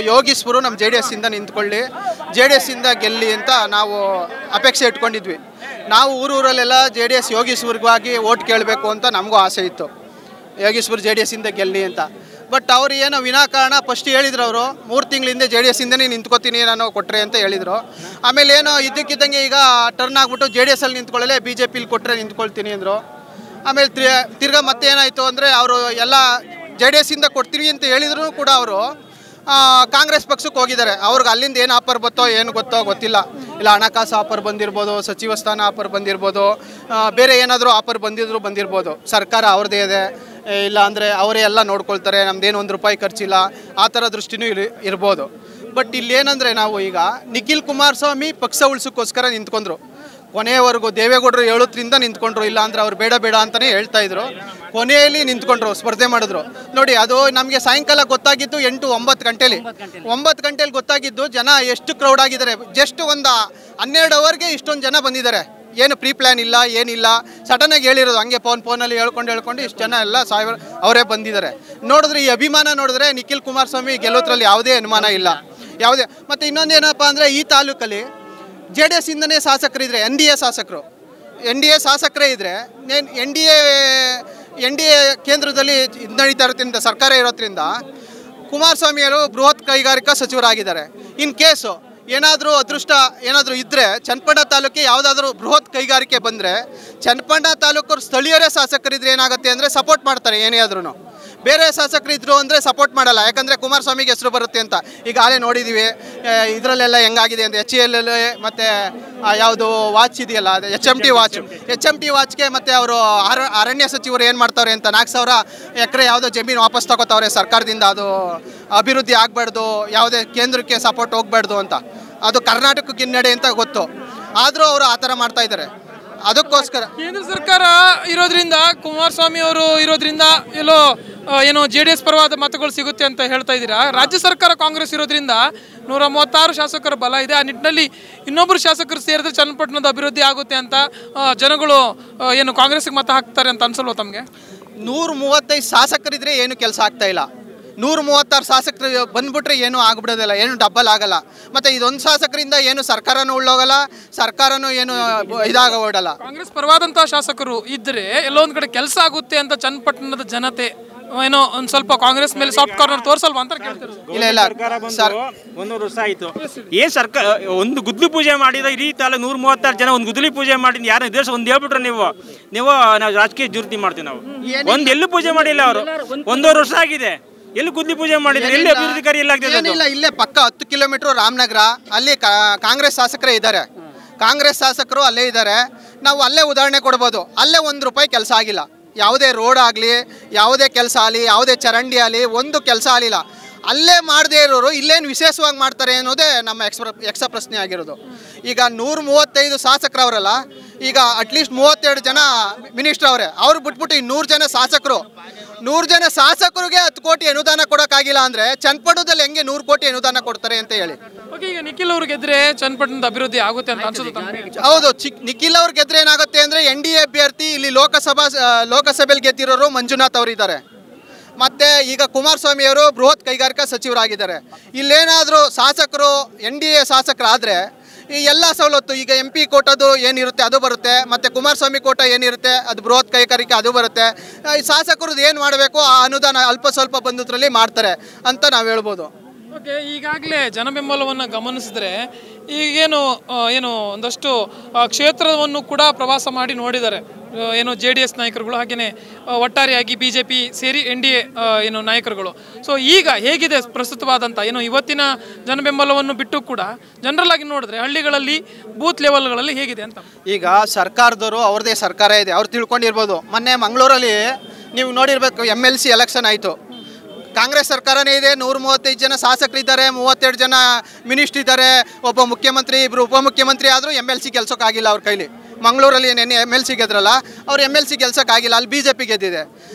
ಯೋಗೀಶ್ವರು ನಮ್ಮ J D ಎಸ್ಸಿಂದ ನಿಂತ್ಕೊಳ್ಳಿ J D ಎಸ್ಸಿಂದ ಗೆಲ್ಲಿ ಅಂತ ನಾವು ಅಪೇಕ್ಷೆ ಇಟ್ಕೊಂಡಿದ್ವಿ ನಾವು ಊರೂರಲ್ಲೆಲ್ಲ ಜೆ ಡಿ ಎಸ್ ಯೋಗೀಶ್ವರ್ಗಾಗಿ ಓಟ್ ಕೇಳಬೇಕು ಅಂತ ನಮಗೂ ಆಸೆ ಇತ್ತು ಯೋಗೀಶ್ವರ್ ಜೆ ಡಿ ಎಸ್ಸಿಂದ ಗೆಲ್ಲಿ ಅಂತ ಬಟ್ ಅವ್ರು ಏನೋ ವಿನಾಕಾರಣ ಫಸ್ಟ್ ಹೇಳಿದ್ರು ಅವರು ಮೂರು ತಿಂಗಳಿಂದ ಜೆ ಡಿ ಎಸ್ಸಿಂದನೇ ನಿಂತ್ಕೋತೀನಿ ನಾನು ಕೊಟ್ಟರೆ ಅಂತ ಹೇಳಿದರು ಆಮೇಲೆ ಏನೋ ಇದ್ದಕ್ಕಿದ್ದಂಗೆ ಈಗ ಟರ್ನ್ ಆಗ್ಬಿಟ್ಟು ಜೆ ಡಿ ಎಸ್ಸಲ್ಲಿ ನಿಂತ್ಕೊಳ್ಳಲೆ ಬಿ ಜೆ ಪಿಲಿ ಕೊಟ್ಟರೆ ನಿಂತ್ಕೊಳ್ತೀನಿ ಅಂದರು ಆಮೇಲೆ ತಿ- ತಿರ್ಗಾ ಮತ್ತೆ ಏನಾಯಿತು ಅಂದರೆ ಅವರು ಎಲ್ಲ ಜೆ ಡಿ ಎಸ್ಸಿಂದ ಕೊಡ್ತೀವಿ ಅಂತ ಹೇಳಿದ್ರು ಕೂಡ ಅವರು ಕಾಂಗ್ರೆಸ್ ಪಕ್ಷಕ್ಕೆ ಹೋಗಿದ್ದಾರೆ ಅವ್ರಿಗೆ ಅಲ್ಲಿಂದ ಏನು ಆಫರ್ ಬತ್ತೋ ಏನು ಗೊತ್ತೋ ಗೊತ್ತಿಲ್ಲ ಇಲ್ಲ ಹಣಕಾಸು ಆಫರ್ ಬಂದಿರ್ಬೋದು ಸಚಿವ ಸ್ಥಾನ ಆಫರ್ ಬಂದಿರ್ಬೋದು ಆ, ಬೇರೆ ಏನಾದರೂ ಆಫರ್ ಬಂದಿದ್ರು ಬಂದಿರ್ಬೋದು ಸರ್ಕಾರ ಅವ್ರದ್ದೇ ಇದೆ ಏ, ಇಲ್ಲ ಅಂದರೆ ಅವರೇ ಎಲ್ಲ ನೋಡ್ಕೊಳ್ತಾರೆ ನಮ್ದೇನು ಒಂದು ರೂಪಾಯಿ ಖರ್ಚಿಲ್ಲ ಆ ಥರ ದೃಷ್ಟಿನೂ ಇರ್ ಇರ್ಬೋದು ಬಟ್ ಇಲ್ಲಿ ಏನಂದರೆ ನಾವು ಈಗ ನಿಖಿಲ್ ಕುಮಾರಸ್ವಾಮಿ ಪಕ್ಷ ಉಳಿಸೋಕ್ಕೋಸ್ಕರ ನಿಂತ್ಕೊಂಡ್ರು ಕೊನೆಯವರೆಗೂ ದೇವೇಗೌಡರು ಹೇಳೋದ್ರಿಂದ ನಿಂತ್ಕೊಂಡ್ರು ಇಲ್ಲ ಅಂದ್ರೆ ಅವ್ರು ಬೇಡ ಬೇಡ ಅಂತಲೇ ಹೇಳ್ತಾ ಇದ್ರು ಕೊನೆಯಲ್ಲಿ ನಿಂತ್ಕೊಂಡ್ರು ಸ್ಪರ್ಧೆ ಮಾಡಿದ್ರು ನೋಡಿ ಅದು ನಮಗೆ ಸಾಯಂಕಾಲ ಗೊತ್ತಾಗಿದ್ದು ಎಂಟು ಒಂಬತ್ತು ಗಂಟೆಲಿ ಒಂಬತ್ತು ಗಂಟೆಲಿ ಗೊತ್ತಾಗಿದ್ದು ಜನ ಎಷ್ಟು ಕ್ರೌಡ್ ಆಗಿದ್ದಾರೆ ಜಸ್ಟ್ ಒಂದು ಹನ್ನೆರಡು ಅವರ್ಗೆ ಇಷ್ಟೊಂದು ಜನ ಬಂದಿದ್ದಾರೆ ಏನು ಪ್ರೀ ಪ್ಲ್ಯಾನ್ ಇಲ್ಲ ಏನಿಲ್ಲ ಸಡನ್ನಾಗಿ ಹೇಳಿರೋದು ಹಂಗೆ ಫೋನ್ ಫೋನಲ್ಲಿ ಹೇಳ್ಕೊಂಡು ಹೇಳ್ಕೊಂಡು ಇಷ್ಟು ಜನ ಎಲ್ಲ ಸಾವಿರ ಅವರೇ ಬಂದಿದ್ದಾರೆ ನೋಡಿದ್ರೆ ಈ ಅಭಿಮಾನ ನೋಡಿದ್ರೆ ನಿಖಿಲ್ ಕುಮಾರಸ್ವಾಮಿ ಗೆಲ್ಲೋದ್ರಲ್ಲಿ ಯಾವುದೇ ಅನುಮಾನ ಇಲ್ಲ ಯಾವುದೇ ಮತ್ತು ಇನ್ನೊಂದು ಏನಪ್ಪ ಅಂದರೆ ಈ ತಾಲೂಕಲ್ಲಿ ಜೆ ಡಿ ಎಸ್ ಇಂದನೇ ಶಾಸಕರಿದ್ರೆ ಎನ್ ಡಿ ಎ ಶಾಸಕರು ಎನ್ ಡಿ ಎ ಶಾಸಕರೇ ಇದ್ದರೆ N D A N D A ಕೇಂದ್ರದಲ್ಲಿ ಇದು ನಡೀತಾ ಇರೋದ್ರಿಂದ ಸರ್ಕಾರ ಇರೋದ್ರಿಂದ ಕುಮಾರಸ್ವಾಮಿಯವರು ಬೃಹತ್ ಕೈಗಾರಿಕಾ ಸಚಿವರಾಗಿದ್ದಾರೆ ಇನ್ ಕೇಸು ಏನಾದರೂ ಅದೃಷ್ಟ ಏನಾದರೂ ಇದ್ದರೆ ಚನ್ನಪಣ್ಣ ತಾಲೂಕಿಗೆ ಯಾವುದಾದ್ರೂ ಬೃಹತ್ ಕೈಗಾರಿಕೆ ಬಂದರೆ ಚನ್ನಪಣ್ಣ ತಾಲೂಕು ಸ್ಥಳೀಯರೇ ಶಾಸಕರಿದ್ರೆ ಏನಾಗುತ್ತೆ ಅಂದರೆ ಸಪೋರ್ಟ್ ಮಾಡ್ತಾರೆ ಏನೇ ಆದ್ರೂ ಬೇರೆ ಶಾಸಕರು ಇದ್ರು ಅಂದರೆ ಸಪೋರ್ಟ್ ಮಾಡಲ್ಲ ಯಾಕಂದರೆ ಕುಮಾರಸ್ವಾಮಿಗೆ ಹೆಸರು ಬರುತ್ತೆ ಅಂತ ಈಗ ಆಲೇ ನೋಡಿದ್ದೀವಿ ಇದರಲ್ಲೆಲ್ಲ ಹೆಂಗಾಗಿದೆ ಅಂತ ಎಚ್ ಎಲ್ ಎಲ್ ಮತ್ತು ಯಾವುದು ವಾಚ್ ಇದೆಯಲ್ಲ ಅದು H M T watch H M T ವಾಚ್ಗೆ ಮತ್ತು ಅವರು ಅರಣ್ಯ ಸಚಿವರು ಏನು ಮಾಡ್ತಾರೆ ಅಂತ ನಾಲ್ಕು ಸಾವಿರ ಎಕರೆ ಯಾವುದೋ ಜಮೀನು ವಾಪಸ್ ತಗೋತಾವ್ರೆ ಸರ್ಕಾರದಿಂದ ಅದು ಅಭಿವೃದ್ಧಿ ಆಗಬಾರ್ದು ಯಾವುದೇ ಕೇಂದ್ರಕ್ಕೆ ಸಪೋರ್ಟ್ ಹೋಗ್ಬಾರ್ದು ಅಂತ ಅದು ಕರ್ನಾಟಕಕ್ಕೆ ಹಿನ್ನಡೆ ಅಂತ ಗೊತ್ತು ಆದರೂ ಅವರು ಆ ಥರ ಮಾಡ್ತಾ ಇದ್ದಾರೆ ಅದಕ್ಕೋಸ್ಕರ ಕೇಂದ್ರ ಸರ್ಕಾರ ಇರೋದ್ರಿಂದ ಕುಮಾರಸ್ವಾಮಿ ಅವರು ಇರೋದ್ರಿಂದ ಎಲ್ಲೋ ಆ, ಏನೋ ಜೆ ಡಿ ಎಸ್ ಪರವಾದ ಮತಗಳು ಸಿಗುತ್ತೆ ಅಂತ ಹೇಳ್ತಾ ಇದ್ದೀರಾ ರಾಜ್ಯ ಸರ್ಕಾರ ಕಾಂಗ್ರೆಸ್ ಇರೋದ್ರಿಂದ ನೂರ ಮೂವತ್ತಾರು ಶಾಸಕರ ಬಲ ಇದೆ ಆ ನಿಟ್ಟಿನಲ್ಲಿ ಇನ್ನೊಬ್ಬರು ಶಾಸಕರು ಸೇರಿದ್ರೆ ಚನ್ನಪಟ್ಟಣದ ಅಭಿವೃದ್ಧಿ ಆಗುತ್ತೆ ಅಂತ ಆ, ಜನಗಳು ಆ, ಏನು ಕಾಂಗ್ರೆಸ್ಗೆ ಮತ ಹಾಕ್ತಾರೆ ಅಂತ ಅನ್ಸಲ್ವ ತಮಗೆ ನೂರ ಮೂವತ್ತೈದು ಶಾಸಕರಿದ್ರೆ ಏನು ಕೆಲಸ ಆಗ್ತಾ ಇಲ್ಲ ನೂರ ಮೂವತ್ತಾರು ಶಾಸಕರು ಬಂದ್ಬಿಟ್ರೆ ಏನೂ ಆಗ್ಬಿಡೋದಿಲ್ಲ ಏನು ಡಬ್ಬಲ್ ಆಗಲ್ಲ ಮತ್ತು ಇದೊಂದು ಶಾಸಕರಿಂದ ಏನು ಸರ್ಕಾರನೂ ಉಳ್ಳೋಗಲ್ಲ ಸರ್ಕಾರನೂ ಏನು ಇದಾಗ ಓಡಲ್ಲ ಕಾಂಗ್ರೆಸ್ ಪರವಾದಂಥ ಶಾಸಕರು ಇದ್ರೆ ಎಲ್ಲೋ ಒಂದ್ ಕಡೆ ಕೆಲಸ ಆಗುತ್ತೆ ಅಂತ ಚನ್ನಪಟ್ಟಣದ ಜನತೆ ಏನೋ ಒಂದ್ ಸ್ವಲ್ಪ ಕಾಂಗ್ರೆಸ್ ಮೇಲೆ ಸಾಫ್ಟ್ ಕಾರ್ನರ್ ತೋರ್ಸಲ್ವಾ ಅಂತ ಕೇಳ್ತಾರೆ ಇಲ್ಲ ಇಲ್ಲ ಸರ್ಕಾರ ಬಂದು ಸರ್ ಒಂದೂವರೆ ವರ್ಷ ಆಯಿತು ಏನ್ ಸರ್ಕಾರ ಒಂದು ಗುದ್ಲಿ ಪೂಜೆ ಮಾಡಿದ ಇಡೀ ತಾಲ ನೂರ ಮೂವತ್ತಾರು ಜನ ಒಂದು ಗುದ್ಲಿ ಪೂಜೆ ಮಾಡಿದ ಯಾರು ದೇಶ ಒಂದು ಹೇಳ್ಬಿಟ್ರೆ ನೀವು ನೀವು ನಾವು ರಾಜಕೀಯ ಜೂರ್ತಿ ಮಾಡ್ತೀವಿ ನಾವು ಒಂದು ಎಲ್ಲೂ ಪೂಜೆ ಮಾಡಿಲ್ಲ ಅವರು ಒಂದೂವರೆ ವರ್ಷ ಆಗಿದೆ ಎಲ್ಲಿ ಗುದ್ಲಿ ಪೂಜೆ ಮಾಡಿದ್ರೆ ಎಲ್ಲಿ ಅಭಿವೃದ್ಧಿ ಕಾರ್ಯ ಎಲ್ಲ ಆಗ್ತಿದೆ ಅದು? ಏನಿಲ್ಲ ಇಲ್ಲೇ ಪಕ್ಕ ಹತ್ತು ಕಿಲೋಮೀಟ್ರ್ ರಾಮನಗರ ಅಲ್ಲಿ ಕಾ- ಕಾಂಗ್ರೆಸ್ ಶಾಸಕರೇ ಇದ್ದಾರೆ ಕಾಂಗ್ರೆಸ್ ಶಾಸಕರು ಅಲ್ಲೇ ಇದ್ದಾರೆ ನಾವು ಅಲ್ಲೇ ಉದಾಹರಣೆ ಕೊಡ್ಬೋದು ಅಲ್ಲೇ ಒಂದು ರೂಪಾಯಿ ಕೆಲಸ ಆಗಿಲ್ಲ ಯಾವುದೇ ರೋಡ್ ಆಗಲಿ ಯಾವುದೇ ಕೆಲಸ ಆಗಲಿ ಯಾವುದೇ ಚರಂಡಿ ಆಗಲಿ ಒಂದು ಕೆಲಸ ಆಗಲಿಲ್ಲ ಅಲ್ಲೇ ಮಾಡದೇ ಇರೋರು ಇಲ್ಲೇನು ವಿಶೇಷವಾಗಿ ಮಾಡ್ತಾರೆ ಅನ್ನೋದೇ ನಮ್ಮ ಎಕ್ಸ್ಪ್ರ ಯಕ್ಷ ಪ್ರಶ್ನೆ ಆಗಿರೋದು ಈಗ ನೂರ ಮೂವತ್ತೈದು ಶಾಸಕರವರಲ್ಲ ಈಗ ಅಟ್ಲೀಸ್ಟ್ ಮೂವತ್ತೆರಡು ಜನ ಮಿನಿಸ್ಟರ್ ಅವರೇ ಅವ್ರು ಬಿಟ್ಬಿಟ್ಟು ಈ ನೂರು ಜನ ಶಾಸಕರು ನೂರು ಜನ ಶಾಸಕರಿಗೆ ಹತ್ತು ಕೋಟಿ ಅನುದಾನ ಕೊಡೋಕ್ಕಾಗಿಲ್ಲ ಅಂದರೆ ಚನ್ನಪಟ್ಟಣದಲ್ಲಿ ಹೆಂಗೆ ನೂರು ಕೋಟಿ ಅನುದಾನ ಕೊಡ್ತಾರೆ ಅಂತ ಹೇಳಿ ಓಕೆ ಈಗ ನಿಖಿಲ್ ಅವ್ರು ಗೆದ್ರೆ ಚನ್ನಪಟ್ಟಣದ ಅಭಿವೃದ್ಧಿ ಆಗುತ್ತೆ ಅಂತ ಅನ್ಸುತ್ತೆ ತಮಗೆ ಹೌದು ಚಿಕ್ ನಿಖಿಲ್ ಅವ್ರ ಗೆದ್ರೆ ಏನಾಗುತ್ತೆ ಅಂದರೆ ಎನ್ ಡಿ ಎ ಅಭ್ಯರ್ಥಿ ಇಲ್ಲಿ ಲೋಕಸಭಾ ಆ, ಲೋಕಸಭೆಯಲ್ಲಿ ಗೆದ್ದಿರೋರು ಮಂಜುನಾಥ್ ಅವರಿದ್ದಾರೆ ಮತ್ತು ಈಗ ಕುಮಾರಸ್ವಾಮಿ ಅವರು ಬೃಹತ್ ಕೈಗಾರಿಕಾ ಸಚಿವರಾಗಿದ್ದಾರೆ ಇಲ್ಲೇನಾದರೂ ಶಾಸಕರು ಎನ್ ಡಿ ಎ ಶಾಸಕರಾದರೆ ಈ ಎಲ್ಲ ಸವಲತ್ತು ಈಗ ಎಂ ಪಿ ಕೋಟದು ಏನಿರುತ್ತೆ ಅದು ಬರುತ್ತೆ ಮತ್ತು ಕುಮಾರಸ್ವಾಮಿ ಕೋಟ ಏನಿರುತ್ತೆ ಅದು ಬೃಹತ್ ಕೈಗಾರಿಕೆ ಅದು ಬರುತ್ತೆ ಆ, ಈ ಶಾಸಕರದ್ದು ಏನು ಮಾಡಬೇಕು ಆ ಅನುದಾನ ಅಲ್ಪ ಸ್ವಲ್ಪ ಬಂದದ್ರಲ್ಲಿ ಮಾಡ್ತಾರೆ ಅಂತ ನಾವು ಹೇಳ್ಬೋದು ಓಕೆ ಈಗಾಗಲೇ ಜನಬೆಂಬಲವನ್ನು ಗಮನಿಸಿದ್ರೆ ಈಗೇನು ಆ, ಏನು ಒಂದಷ್ಟು ಆ, ಕ್ಷೇತ್ರವನ್ನು ಕೂಡ ಪ್ರವಾಸ ಮಾಡಿ ನೋಡಿದ್ದಾರೆ ಆ, ಏನು ಜೆ ಡಿ ಎಸ್ ನಾಯಕರುಗಳು ಹಾಗೆಯೇ ಆ, ಒಟ್ಟಾರೆಯಾಗಿ ಬಿ ಜೆ ಪಿ ಸೇರಿ ಎನ್ ಡಿ ಎ ಏನು ನಾಯಕರುಗಳು ಸೊ ಈಗ ಹೇಗಿದೆ ಪ್ರಸ್ತುತವಾದಂಥ ಏನು ಇವತ್ತಿನ ಜನಬೆಂಬಲವನ್ನು ಬಿಟ್ಟು ಕೂಡ ಜನರಲ್ ಆಗಿ ನೋಡಿದ್ರೆ ಹಳ್ಳಿಗಳಲ್ಲಿ ಬೂತ್ ಲೆವೆಲ್ಗಳಲ್ಲಿ ಹೇಗಿದೆ ಅಂತ ಈಗ ಸರ್ಕಾರದವರು ಅವ್ರದ್ದೇ ಸರ್ಕಾರ ಇದೆ ಅವ್ರು ತಿಳ್ಕೊಂಡಿರ್ಬೋದು ಮೊನ್ನೆ ಮಂಗಳೂರಲ್ಲಿ ನೀವು ನೋಡಿರ್ಬೇಕು ಎಮ್ ಎಲ್ ಸಿ ಎಲೆಕ್ಷನ್ ಆಯಿತು ಕಾಂಗ್ರೆಸ್ ಸರ್ಕಾರನೇ ಇದೆ ನೂರ ಮೂವತ್ತೈದು ಜನ ಶಾಸಕರಿದ್ದಾರೆ ಮೂವತ್ತೆರಡು ಜನ ಮಿನಿಸ್ಟ್ರ್ ಇದ್ದಾರೆ ಒಬ್ಬ ಮುಖ್ಯಮಂತ್ರಿ ಇಬ್ಬರು ಉಪಮುಖ್ಯಮಂತ್ರಿ ಆದರೂ ಎಮ್ ಎಲ್ ಸಿ ಗೆಲ್ಸೋಕ್ಕಾಗಿಲ್ಲ ಅವ್ರ ಕೈಲಿ ಮಂಗಳೂರಲ್ಲಿ ನೆನ್ನೆ ಎಮ್ ಎಲ್ ಸಿ ಗೆದ್ರಲ್ಲ ಅವ್ರು ಎಮ್ ಎಲ್ ಸಿ ಗೆಲ್ಸೋಕ್ಕಾಗಿಲ್ಲ ಅಲ್ಲಿ ಬಿ ಜೆ ಪಿ ಗೆದ್ದಿದೆ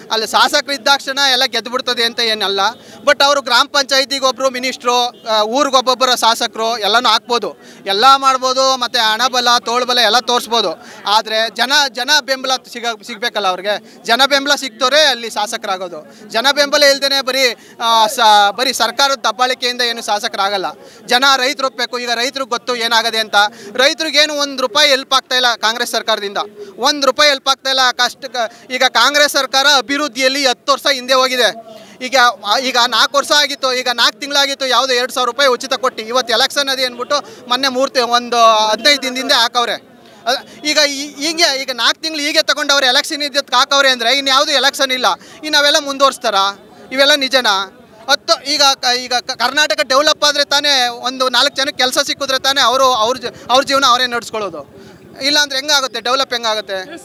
ಅಲ್ಲಿ ಶಾಸಕರು ಇದ್ದಾಕ್ಷಣ ಎಲ್ಲ ಗೆದ್ದು ಬಿಡ್ತದೆ ಅಂತ ಏನಲ್ಲ ಬಟ್ ಅವರು ಗ್ರಾಮ ಪಂಚಾಯತಿಗೆ ಒಬ್ಬರು ಮಿನಿಸ್ಟ್ರು ಊರಿಗೊಬ್ಬೊಬ್ಬರ ಶಾಸಕರು ಎಲ್ಲನೂ ಹಾಕ್ಬೋದು ಎಲ್ಲ ಮಾಡ್ಬೋದು ಮತ್ತು ಹಣಬಲ ತೋಳ್ಬಲ ಎಲ್ಲ ತೋರಿಸ್ಬೋದು ಆದರೆ ಜನ ಜನ ಬೆಂಬಲ ಸಿಗ ಸಿಗಬೇಕಲ್ಲ ಅವ್ರಿಗೆ ಜನ ಬೆಂಬಲ ಸಿಗ್ತೋರೆ ಅಲ್ಲಿ ಶಾಸಕರಾಗೋದು ಜನ ಬೆಂಬಲ ಇಲ್ದೇ ಬರೀ ಆ, ಸ ಬರೀ ಸರ್ಕಾರದ ದಬ್ಬಾಳಿಕೆಯಿಂದ ಏನು ಶಾಸಕರಾಗಲ್ಲ ಜನ ರೈತರು ಒಪ್ಪಬೇಕು ಈಗ ರೈತರಿಗೆ ಗೊತ್ತು ಏನಾಗದೆ ಅಂತ ರೈತರಿಗೇನು ಒಂದು ರೂಪಾಯಿ ಹೆಲ್ಪ್ ಆಗ್ತಾ ಇಲ್ಲ ಕಾಂಗ್ರೆಸ್ ಸರ್ಕಾರದಿಂದ ಒಂದು ರೂಪಾಯಿ ಹೆಲ್ಪ್ ಆಗ್ತಾ ಇಲ್ಲ ಕಷ್ಟ ಈಗ ಕಾಂಗ್ರೆಸ್ ಸರ್ಕಾರ ಅಭಿವೃದ್ಧಿಯಲ್ಲಿ ಹತ್ತು ವರ್ಷ ಹಿಂದೆ ಹೋಗಿದೆ ಈಗ ಈಗ ನಾಲ್ಕು ವರ್ಷ ಆಗಿತ್ತು ಈಗ ನಾಲ್ಕು ತಿಂಗಳಾಗಿತ್ತು ಯಾವುದೋ ಎರಡು ಸಾವಿರ ರೂಪಾಯಿ ಉಚಿತ ಕೊಟ್ಟು ಇವತ್ತು ಎಲೆಕ್ಷನ್ ಅದೇ ಅಂದ್ಬಿಟ್ಟು ಮೊನ್ನೆ ಮೂರ್ತಿ ಒಂದು ಹದಿನೈದು ದಿನದಿಂದ ಹಾಕವ್ರೆ ಅದ್- ಈಗ ಈ- ಹೀಗೆ ಈಗ ನಾಲ್ಕು ತಿಂಗಳು ಹೀಗೆ ತಗೊಂಡವ್ರೆ ಎಲೆಕ್ಷನ್ ಇದ್ದಕ್ಕೆ ಹಾಕವ್ರೆ ಅಂದರೆ ಇನ್ನು ಯಾವುದು ಎಲೆಕ್ಷನ್ ಇಲ್ಲ ಇನ್ನು ನಾವೆಲ್ಲ ಮುಂದುವರಿಸ್ತಾರಾ ಇವೆಲ್ಲ ನಿಜನಾ ಹತ್ತು ಈಗ ಕ- ಈಗ ಕ- ಕರ್ನಾಟಕ ಡೆವಲಪ್ ಆದರೆ ತಾನೇ ಒಂದು ನಾಲ್ಕು ಜನಕ್ಕೆ ಕೆಲಸ ಸಿಕ್ಕಿದ್ರೆ ತಾನೇ ಅವರು ಅವ್ರ ಜ- ಅವ್ರ ಜೀವನ ಅವರೇ ನಡೆಸ್ಕೊಳ್ಳೋದು ಇಲ್ಲಾಂದ್ರೆ ಹೆಂಗಾಗುತ್ತೆ ಡೆವಲಪ್ ಹೆಂಗಾಗುತ್ತೆ